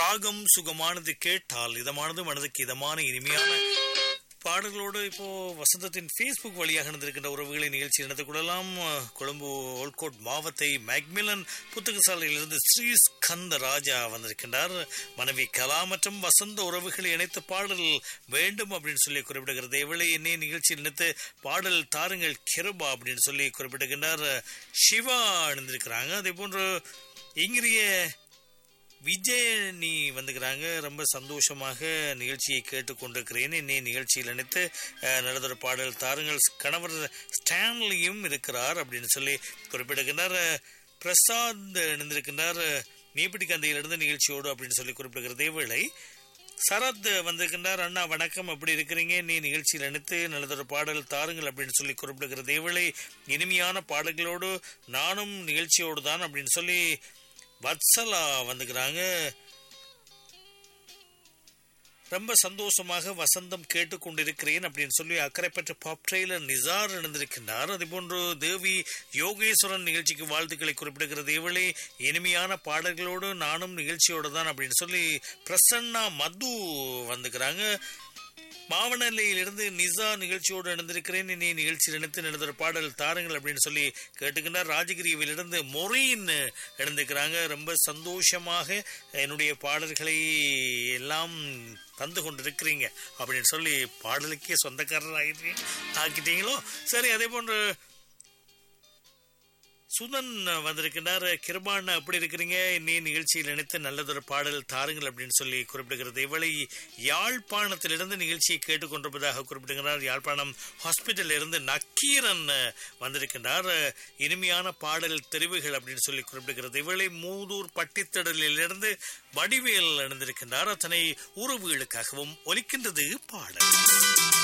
ராகம் சுகமானது கேட்டால் இதமானது மனதுக்கு இதமான இனிமையான பாடல்களோடு இப்போ வசந்தத்தின் ஃபேஸ்புக் வழியாக நடந்திருக்கின்ற உறவுகளை நிகழ்ச்சி நடந்து கொள்ளலாம் கொழும்பு ஓல்கோட் மாவத்தை மேக்மிலன் புத்தகசாலையிலிருந்து ஸ்ரீஸ்கந்த ராஜா வந்திருக்கின்றார் மனைவி கலா மற்றும் வசந்த உறவுகளை இணைத்து பாடல் வேண்டும் அப்படின்னு சொல்லி குறிப்பிடுகிறது எவ்வளவு என்னே நிகழ்ச்சி நினைத்து பாடல் தாருங்கள் கிருபா அப்படின்னு சொல்லி குறிப்பிடுகின்றார் சிவா அணிந்திருக்கிறாங்க அதே போன்று இங்கிரிய விஜயனி வந்துக்கிறாங்க ரொம்ப சந்தோஷமாக நிகழ்ச்சியை கேட்டுக்கொண்டிருக்கிறேன் என்னை நிகழ்ச்சியில் நினைத்து நடந்த பாடல் தாருங்கள் கணவர் ஸ்டான்லியும் இருக்கிறார் அப்படின்னு சொல்லி குறிப்பிடுகின்றார் பிரசாத் இணைந்திருக்கின்றார் மீபிடி கந்தையிலிருந்து நிகழ்ச்சியோடு அப்படின்னு சொல்லி குறிப்பிடுகிறது வேளை சரத் வந்திருக்கின்றார் அண்ணா வணக்கம் எப்படி இருக்கிறீங்க நீ நிகழ்ச்சியில் நினைத்து நல்லதொரு பாடல் தாருங்கள் அப்படின்னு சொல்லி குறிப்பிடுகிற தேவளை இனிமையான பாடல்களோடு நானும் நிகழ்ச்சியோடு தான் அப்படின்னு சொல்லி வத்சலா வந்துக்கிறாங்க ரொம்ப சந்தோஷமாக வசந்தம் கேட்டுக்கொண்டிருக்கிறேன் அப்படின்னு சொல்லி அக்கறைப்பற்ற பாப் ட்ரெயிலர் நிசார் இணைந்திருக்கின்றார் அதேபோன்று தேவி யோகேஸ்வரன் நிகழ்ச்சிக்கு வாழ்த்துக்களை குறிப்பிடுகிற தேவளே இனிமையான பாடல்களோடு நானும் நிகழ்ச்சியோடு தான் அப்படின்னு சொல்லி பிரசன்னா மது வந்துக்கிறாங்க மாவனல்லையிலிருந்து நிசா நிகழ்ச்சியோடு நடந்திருக்கிறேன் இனி நிகழ்ச்சி நினைத்து நடந்த பாடல் தாருங்கள் அப்படின்னு சொல்லி கேட்டுக்கின்றார் ராஜகிரியிலிருந்து மொரீன் நடந்துக்கிறாங்க ரொம்ப சந்தோஷமாக என்னுடைய பாடல்களை எல்லாம் தந்து கொண்டிருக்கிறீங்க அப்படின்னு சொல்லி பாடலுக்கே சொந்தக்காரர் ஆகிட்டீங்க ஆக்கிட்டீங்களோ சரி அதே போன்று சுதன் வந்திருக்கின்றார் கிருபான் அப்படி இருக்கிறீங்க நீ நிகழ்ச்சியில் நினைத்து நல்லதொரு பாடல் தாருங்கள் அப்படின்னு சொல்லி குறிப்பிடுகிறது இவளை யாழ்ப்பாணத்திலிருந்து நிகழ்ச்சியை கேட்டுக்கொண்டிருப்பதாக குறிப்பிடுகிறார் யாழ்ப்பாணம் ஹாஸ்பிட்டல் இருந்து நக்கீரன் வந்திருக்கின்றார் இனிமையான பாடல் தெரிவுகள் அப்படின்னு சொல்லி குறிப்பிடுகிறது இவளை மூதூர் பட்டித்தடலிலிருந்து வடிவேல் இணைந்திருக்கின்றார் அத்தனை உறவுகளுக்காகவும் ஒலிக்கின்றது பாடல்